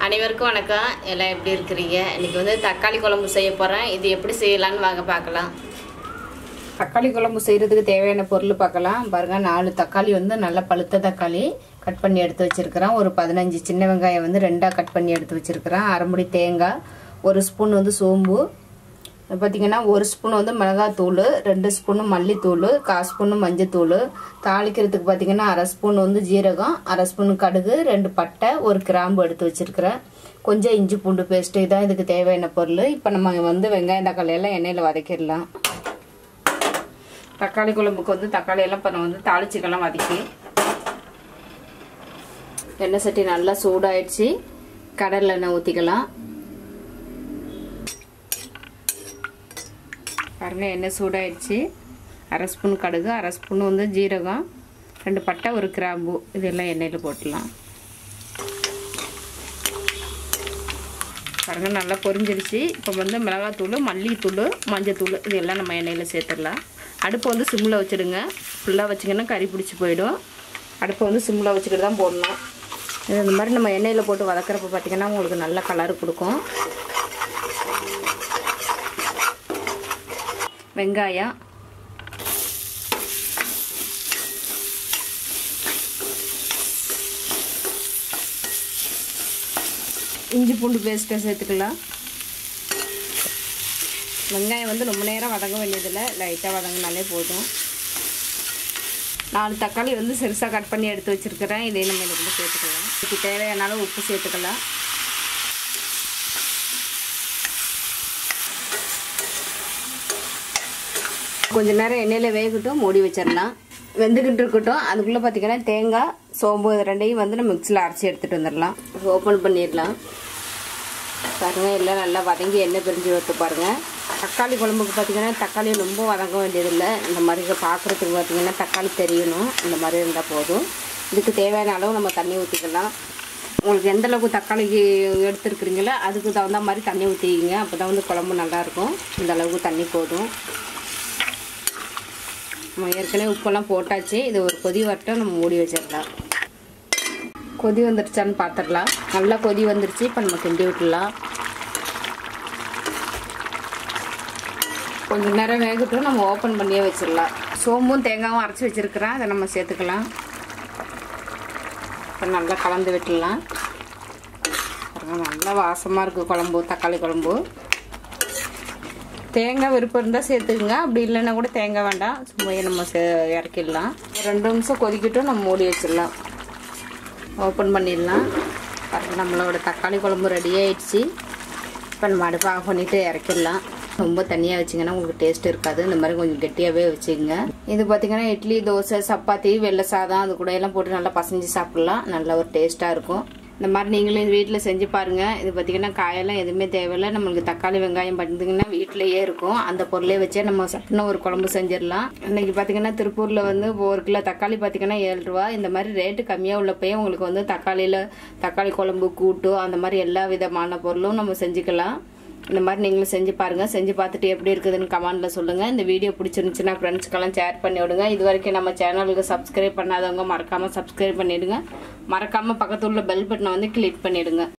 அனைவருக்கும் வணக்கம் எல்லாம் எப்படி இருக்கிறீங்க இன்னைக்கு வந்து தக்காளி குழம்பு செய்ய போகிறேன் இது எப்படி செய்யலான்னு வாங்க பார்க்கலாம் தக்காளி குழம்பு செய்கிறதுக்கு தேவையான பொருள் பார்க்கலாம் பாருங்கள் நாலு தக்காளி வந்து நல்லா பழுத்த தக்காளி கட் பண்ணி எடுத்து வச்சுருக்கிறேன் ஒரு பதினஞ்சு சின்ன வெங்காயம் வந்து ரெண்டாக கட் பண்ணி எடுத்து வச்சுருக்கிறேன் அரைமுடி தேங்காய் ஒரு ஸ்பூன் வந்து சோம்பு பார்த்திங்கன்னா ஒரு ஸ்பூன் வந்து மிளகாத்தூள் ரெண்டு ஸ்பூனு மல்லித்தூள் கால் ஸ்பூனு மஞ்சத்தூள் தாளிக்கிறதுக்கு பார்த்திங்கன்னா அரை ஸ்பூன் வந்து ஜீரகம் அரை ஸ்பூன் கடுகு ரெண்டு பட்டை ஒரு கிராம்பு எடுத்து வச்சுருக்கிறேன் கொஞ்சம் இஞ்சி பூண்டு பேஸ்ட்டு இதான் இதுக்கு தேவையான பொருள் இப்போ நம்ம வந்து வெங்காயம் தக்காளி எல்லாம் எண்ணெயில் வதக்கிடலாம் தக்காளி குழம்புக்கு வந்து தக்காளி எல்லாம் இப்போ நம்ம வந்து தாளிச்சிக்கலாம் வதக்கி எண்ணெய் சட்டி நல்லா சூடாயிடுச்சு கடலை எண்ணெய் ஊற்றிக்கலாம் பாருங்கள் எண்ணெய் சூடாயிடுச்சு அரை ஸ்பூன் கடுகு அரை ஸ்பூன் வந்து ஜீரகம் ரெண்டு பட்டை ஒரு கிராம்பு இதெல்லாம் எண்ணெயில் போட்டுடலாம் பாருங்கள் நல்லா பொரிஞ்சிருச்சு இப்போ வந்து மிளகாத்தூள் மல்லித்தூள் மஞ்சத்தூள் இதெல்லாம் நம்ம எண்ணெயில் சேர்த்துடலாம் அடுப்பை வந்து சிம்மில் வச்சுடுங்க ஃபுல்லாக வச்சிங்கன்னா கறி பிடிச்சி போயிடும் அடுப்பை வந்து சிம்மில் வச்சுக்கிட்டு தான் போடணும் இது இந்த மாதிரி நம்ம எண்ணெயில் போட்டு வதக்கிறப்ப பார்த்திங்கன்னா உங்களுக்கு நல்ல கலர் கொடுக்கும் வெங்காயம் இஞ்சி பூண்டு பேஸ்ட்டை சேர்த்துக்கலாம் வெங்காயம் வந்து ரொம்ப நேரம் வதங்க வேண்டியதில்லை லைட்டாக வதங்கினாலே போதும் நாலு தக்காளி வந்து சிறுசாக கட் பண்ணி எடுத்து வச்சுருக்கிறேன் இதையும் நம்ம இதில் சேர்த்துக்கலாம் இதுக்கு தேவையான அளவு உப்பு சேர்த்துக்கலாம் கொஞ்ச நேரம் எண்ணெயில் வேகட்டும் மூடி வச்சிடலாம் வெந்துக்கிட்டு இருக்கட்டும் அதுக்குள்ளே பார்த்தீங்கன்னா தேங்காய் சோம்பு இது ரெண்டையும் வந்து நம்ம மிக்சியில் அரைச்சி எடுத்துகிட்டு வந்துடலாம் ஓப்பன் பண்ணிடலாம் பாருங்கள் எல்லாம் நல்லா வதங்கி எண்ணெய் பிரிஞ்சு வைத்து பாருங்கள் தக்காளி குழம்புக்கு பார்த்தீங்கன்னா தக்காளி ரொம்ப வதங்க வேண்டியதில்லை இந்த மாதிரி பார்க்குறதுக்கு பார்த்தீங்கன்னா தக்காளி தெரியணும் இந்த மாதிரி இருந்தால் போதும் இதுக்கு தேவையான அளவு நம்ம தண்ணி ஊற்றிக்கலாம் உங்களுக்கு எந்த அளவுக்கு தக்காளிக்கு எடுத்துருக்குறீங்களோ அதுக்கு தகுந்த மாதிரி தண்ணி ஊற்றிக்கிங்க அப்போ தான் வந்து குழம்பு நல்லாயிருக்கும் இந்த அளவுக்கு தண்ணி போதும் நம்ம ஏற்கனவே உப்பெல்லாம் போட்டாச்சு இது ஒரு கொதி வரட்டும் நம்ம மூடி வச்சிடலாம் கொதி வந்துருச்சான்னு பார்த்துடலாம் நல்லா கொதி வந்துருச்சு இப்போ நம்ம கிண்டி விட்டுடலாம் கொஞ்சம் நேரம் வேகட்டும் நம்ம ஓப்பன் பண்ணியே வச்சிடலாம் சோம்பும் தேங்காயும் அரைச்சி வச்சுருக்கிறேன் அதை நம்ம சேர்த்துக்கலாம் இப்போ நல்லா கலந்து விட்டுடலாம் நல்லா வாசமாக இருக்குது குழம்பு தக்காளி குழம்பு தேங்காய் விருப்பம் இருந்தால் சேர்த்துக்குங்க அப்படி இல்லைன்னா கூட தேங்காய் வேண்டாம் சும்மா நம்ம சே இறக்கிடலாம் ரெண்டு நிமிஷம் கொதிக்கட்டும் நம்ம மூடி வச்சிடலாம் ஓப்பன் பண்ணிடலாம் பாருங்கள் நம்மளோட தக்காளி குழம்பு ரெடி ஆயிடுச்சு இப்போ நம்ம அடுப்பு ஆஃப் பண்ணிவிட்டு இறக்கிடலாம் ரொம்ப தண்ணியாக வச்சிங்கன்னா உங்களுக்கு டேஸ்ட் இருக்காது இந்த மாதிரி கொஞ்சம் கெட்டியாகவே வச்சுக்கோங்க இது பார்த்திங்கன்னா இட்லி தோசை சப்பாத்தி வெள்ளை சாதம் அது கூட எல்லாம் போட்டு நல்லா பசஞ்சு சாப்பிட்லாம் நல்ல ஒரு டேஸ்ட்டாக இருக்கும் இந்த மாதிரி நீங்களும் வீட்டில் செஞ்சு பாருங்கள் இது பார்த்திங்கன்னா காயெல்லாம் எதுவுமே தேவையில்லை நம்மளுக்கு தக்காளி வெங்காயம் பார்த்திங்கன்னா வீட்டிலையே இருக்கும் அந்த பொருளே வச்சே நம்ம சட்டுன்னு ஒரு குழம்பு செஞ்சிடலாம் இன்றைக்கி பார்த்திங்கன்னா திருப்பூரில் வந்து ஒரு கிலோ தக்காளி பார்த்திங்கன்னா ஏழு ரூபா இந்த மாதிரி ரேட்டு கம்மியாக உள்ளப்பயே உங்களுக்கு வந்து தக்காளியில் தக்காளி குழம்பு கூட்டு அந்த மாதிரி எல்லா விதமான பொருளும் நம்ம செஞ்சுக்கலாம் இந்த மாதிரி நீங்களும் செஞ்சு பாருங்கள் செஞ்சு பார்த்துட்டு எப்படி இருக்குதுன்னு கமெண்டில் சொல்லுங்கள் இந்த வீடியோ பிடிச்சிருந்துச்சுன்னா ஃப்ரெண்ட்ஸ்க்கெல்லாம் ஷேர் பண்ணி விடுங்க இது வரைக்கும் நம்ம சேனலுக்கு சப்ஸ்கிரைப் பண்ணாதவங்க மறக்காமல் சப்ஸ்கிரைப் பண்ணிவிடுங்க மறக்காமல் பக்கத்தில் உள்ள பெல் பட்டனை வந்து கிளிக் பண்ணிவிடுங்க